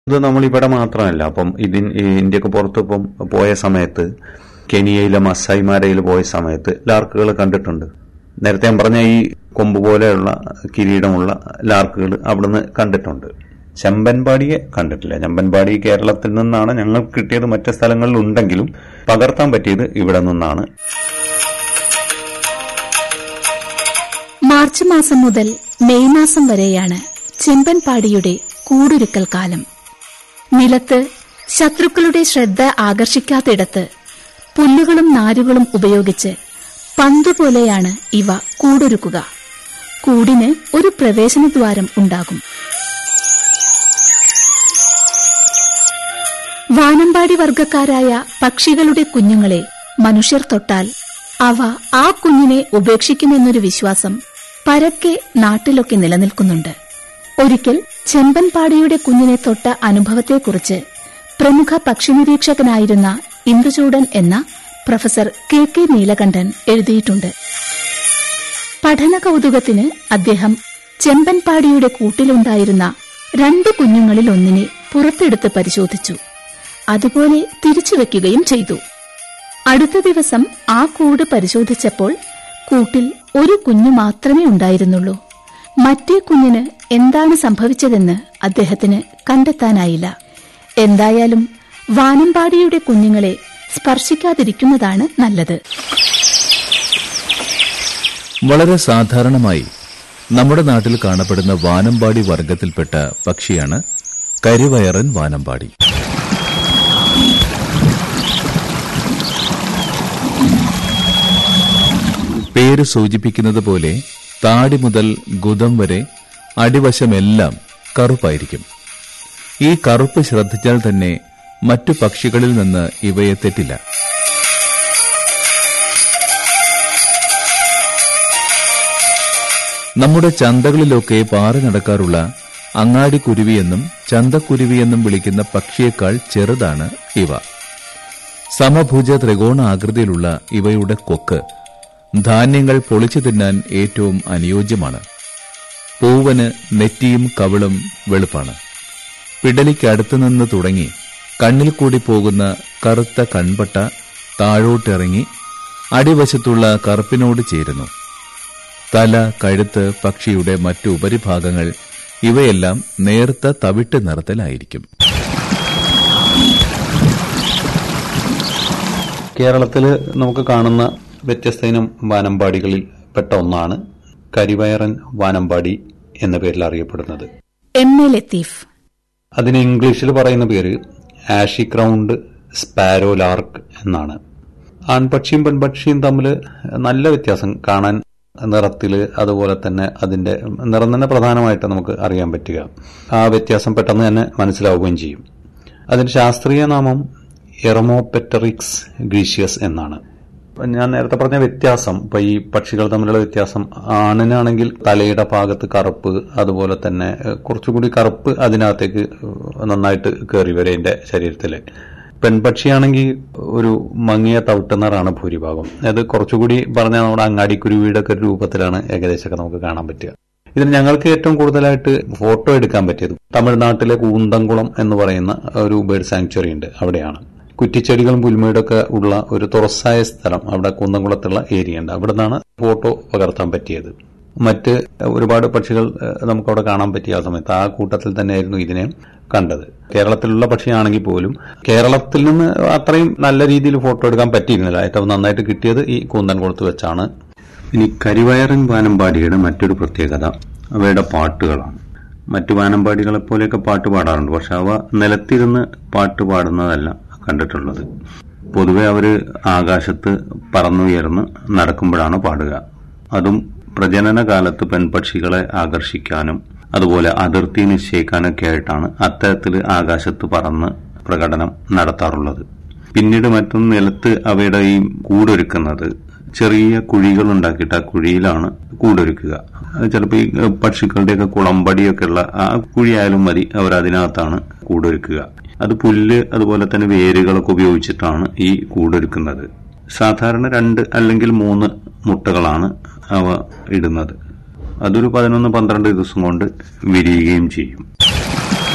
ഇത് നമ്മൾ ഇവിടെ മാത്രമല്ല അപ്പം ഇതിൻ ഈ ഇന്ത്യക്ക് പുറത്ത് ഇപ്പം പോയ സമയത്ത് കെനിയയിലെ മസായിമാരയിൽ പോയ സമയത്ത് ലാർക്കുകൾ കണ്ടിട്ടുണ്ട് നേരത്തെ ഞാൻ പറഞ്ഞ ഈ കൊമ്പ് പോലെയുള്ള കിരീടമുള്ള ലാർക്കുകൾ അവിടുന്ന് കണ്ടിട്ടുണ്ട് ചെമ്പൻപാടിയെ കണ്ടിട്ടില്ല ചെമ്പൻപാടി കേരളത്തിൽ നിന്നാണ് ഞങ്ങൾക്ക് കിട്ടിയത് മറ്റു സ്ഥലങ്ങളിൽ ഉണ്ടെങ്കിലും പകർത്താൻ പറ്റിയത് ഇവിടെ നിന്നാണ് മാർച്ച് മാസം മുതൽ മെയ് മാസം വരെയാണ് ചെമ്പൻപാടിയുടെ കൂടൊരുക്കൽ കാലം നിലത്ത് ശത്രുക്കളുടെ ശ്രദ്ധ ആകർഷിക്കാത്തിടത്ത് പുല്ലുകളും നാരുകളും ഉപയോഗിച്ച് പന്തുപോലെയാണ് ഇവ കൂടൊരുക്കുക കൂടിന് ഒരു പ്രവേശനദ്വാരം ഉണ്ടാകും വാനമ്പാടി വർഗക്കാരായ പക്ഷികളുടെ കുഞ്ഞുങ്ങളെ മനുഷ്യർ തൊട്ടാൽ അവ ആ കുഞ്ഞിനെ ഉപേക്ഷിക്കുമെന്നൊരു വിശ്വാസം പരക്കെ നാട്ടിലൊക്കെ നിലനിൽക്കുന്നുണ്ട് ഒരിക്കൽ ചെമ്പൻപാടിയുടെ കുഞ്ഞിനെ തൊട്ട അനുഭവത്തെക്കുറിച്ച് പ്രമുഖ പക്ഷി നിരീക്ഷകനായിരുന്ന ഇന്ദുചൂടൻ എന്ന പ്രൊഫസർ കെ കെ നീലകണ്ഠൻ എഴുതിയിട്ടുണ്ട് പഠന കൗതുകത്തിന് അദ്ദേഹം ചെമ്പൻപാടിയുടെ കൂട്ടിലുണ്ടായിരുന്ന രണ്ട് കുഞ്ഞുങ്ങളിൽ ഒന്നിനെ പുറത്തെടുത്ത് പരിശോധിച്ചു അതുപോലെ തിരിച്ചു വെക്കുകയും ചെയ്തു അടുത്ത ദിവസം ആ കൂട് പരിശോധിച്ചപ്പോൾ കൂട്ടിൽ ഒരു കുഞ്ഞു മാത്രമേ ഉണ്ടായിരുന്നുള്ളൂ മറ്റേ കുഞ്ഞിന് എന്താണ് സംഭവിച്ചതെന്ന് അദ്ദേഹത്തിന് കണ്ടെത്താനായില്ല എന്തായാലും വാനമ്പാടിയുടെ കുഞ്ഞുങ്ങളെ സ്പർശിക്കാതിരിക്കുന്നതാണ് നല്ലത് വളരെ സാധാരണമായി നമ്മുടെ നാട്ടിൽ കാണപ്പെടുന്ന വാനമ്പാടി വർഗത്തിൽപ്പെട്ട പക്ഷിയാണ് കരിവയറൻ വാനമ്പാടി പേര് സൂചിപ്പിക്കുന്നത് പോലെ താടി മുതൽ ഗുദം വരെ അടിവശമെല്ലാം കറുപ്പായിരിക്കും ഈ കറുപ്പ് ശ്രദ്ധിച്ചാൽ തന്നെ മറ്റു പക്ഷികളിൽ നിന്ന് ഇവയെ തെറ്റില്ല നമ്മുടെ ചന്തകളിലൊക്കെ പാറി നടക്കാറുള്ള അങ്ങാടിക്കുരുവിയെന്നും ചന്തക്കുരുവിയെന്നും വിളിക്കുന്ന പക്ഷിയേക്കാൾ ചെറുതാണ് ഇവ സമഭുജ ത്രികോണ ആകൃതിയിലുള്ള ഇവയുടെ കൊക്ക് ധാന്യങ്ങൾ പൊളിച്ചു തിന്നാൻ ഏറ്റവും അനുയോജ്യമാണ് പൂവന് നെറ്റിയും കവിളും വെളുപ്പാണ് പിടലിക്കടുത്തുനിന്ന് തുടങ്ങി കണ്ണിൽ കൂടി പോകുന്ന കറുത്ത കൺപട്ട താഴോട്ടിറങ്ങി അടിവശത്തുള്ള കറുപ്പിനോട് ചേരുന്നു തല കഴുത്ത് പക്ഷിയുടെ മറ്റു ഉപരിഭാഗങ്ങൾ ഇവയെല്ലാം നേർത്ത തവിട്ട് നിറത്തിലായിരിക്കും കേരളത്തിൽ നമുക്ക് കാണുന്ന വ്യത്യസ്ത ഇനം വാനമ്പാടികളിൽ പെട്ട ഒന്നാണ് കരിവയറൻ വാനമ്പാടി എന്ന പേരിൽ അറിയപ്പെടുന്നത് എം എ ലത്തീഫ് അതിന് ഇംഗ്ലീഷിൽ പറയുന്ന പേര് ആഷി ക്രൗണ്ട് സ്പാരോ ലാർക്ക് എന്നാണ് ആൺപക്ഷിയും പെൺപക്ഷിയും തമ്മിൽ നല്ല വ്യത്യാസം കാണാൻ നിറത്തിൽ അതുപോലെ തന്നെ അതിന്റെ നിറം തന്നെ പ്രധാനമായിട്ട് നമുക്ക് അറിയാൻ പറ്റുക ആ വ്യത്യാസം പെട്ടെന്ന് തന്നെ മനസ്സിലാവുകയും ചെയ്യും അതിന്റെ ശാസ്ത്രീയ നാമം എറമോപെറ്ററിക്സ് ഗ്രീഷ്യസ് എന്നാണ് ഞാൻ നേരത്തെ പറഞ്ഞ വ്യത്യാസം ഇപ്പൊ ഈ പക്ഷികൾ തമ്മിലുള്ള വ്യത്യാസം ആണിനാണെങ്കിൽ തലയുടെ ഭാഗത്ത് കറുപ്പ് അതുപോലെ തന്നെ ഏഹ്, കുറച്ചുകൂടി കറുപ്പ് അതിനകത്തേക്ക് നന്നായിട്ട് കയറി വരും അതിന്റെ ശരീരത്തില് പെൺപക്ഷിയാണെങ്കിൽ ഒരു മങ്ങിയ തവിട്ടുന്നറാണ് ഭൂരിഭാഗം അത് കുറച്ചുകൂടി പറഞ്ഞാൽ നമ്മുടെ അങ്ങാടിക്കുരുവിയുടെ ഒക്കെ ഒരു രൂപത്തിലാണ് ഏകദേശമൊക്കെ നമുക്ക് കാണാൻ പറ്റുക ഇതിന് ഞങ്ങൾക്ക് ഏറ്റവും കൂടുതലായിട്ട് ഫോട്ടോ എടുക്കാൻ പറ്റിയത് തമിഴ്നാട്ടിലെ കൂന്തംകുളം എന്ന് പറയുന്ന ഒരു ബേർഡ് സാങ്ച്വറി ഉണ്ട് അവിടെയാണ് കുറ്റിച്ചെടികളും പുൽമേടൊക്കെ ഉള്ള ഒരു തുറസായ സ്ഥലം അവിടെ കുന്നംകുളത്തുള്ള ഏരിയ ഉണ്ട് അവിടെ നിന്നാണ് ഫോട്ടോ പകർത്താൻ പറ്റിയത് മറ്റ് ഒരുപാട് പക്ഷികൾ ഏഹ്, നമുക്കവിടെ കാണാൻ പറ്റിയ ആ സമയത്ത് ആ കൂട്ടത്തിൽ തന്നെയായിരുന്നു ഇതിനെ കണ്ടത് കേരളത്തിലുള്ള പക്ഷിയാണെങ്കിൽ പോലും കേരളത്തിൽ നിന്ന് അത്രയും നല്ല രീതിയിൽ ഫോട്ടോ എടുക്കാൻ പറ്റിയിരുന്നില്ല ഏറ്റവും നന്നായിട്ട് കിട്ടിയത് ഈ കൂന്തൻകുളത്ത് വെച്ചാണ് ഇനി കരിവയറൻ വാനമ്പാടിയുടെ മറ്റൊരു പ്രത്യേകത അവയുടെ പാട്ടുകളാണ് മറ്റു വാനമ്പാടികളെ പോലെയൊക്കെ പാട്ട് പാടാറുണ്ട് പക്ഷെ അവ നിലത്തിരുന്ന് പാട്ട് പാടുന്നതല്ല കണ്ടിട്ടുള്ളത് പൊതുവെ അവര് ആകാശത്ത് പറന്നുയർന്ന് നടക്കുമ്പോഴാണ് പാടുക അതും പ്രജനന കാലത്ത് പെൺപക്ഷികളെ ആകർഷിക്കാനും അതുപോലെ അതിർത്തി നിശ്ചയിക്കാനൊക്കെ ആയിട്ടാണ് അത്തരത്തിൽ ആകാശത്ത് പറന്ന് പ്രകടനം നടത്താറുള്ളത് പിന്നീട് മറ്റൊന്ന് നിലത്ത് അവയുടെ ഈ കൂടൊരുക്കുന്നത് ചെറിയ കുഴികൾ ഉണ്ടാക്കിയിട്ട് ആ കുഴിയിലാണ് കൂടൊരുക്കുക അത് ചിലപ്പോൾ ഈ ഏഹ്, പക്ഷികളുടെയൊക്കെ കുളമ്പടിയൊക്കെ ഉള്ള ആ കുഴിയായാലും മതി അവർ അതിനകത്താണ് കൂടൊരുക്കുക അത് പുല്ല് അതുപോലെ തന്നെ വേരുകളൊക്കെ ഉപയോഗിച്ചിട്ടാണ് ഈ കൂടൊരുക്കുന്നത് സാധാരണ രണ്ട് അല്ലെങ്കിൽ മൂന്ന് മുട്ടകളാണ് അവ ഇടുന്നത് അതൊരു പതിനൊന്ന് പന്ത്രണ്ട് ദിവസം കൊണ്ട് വിരിയുകയും ചെയ്യും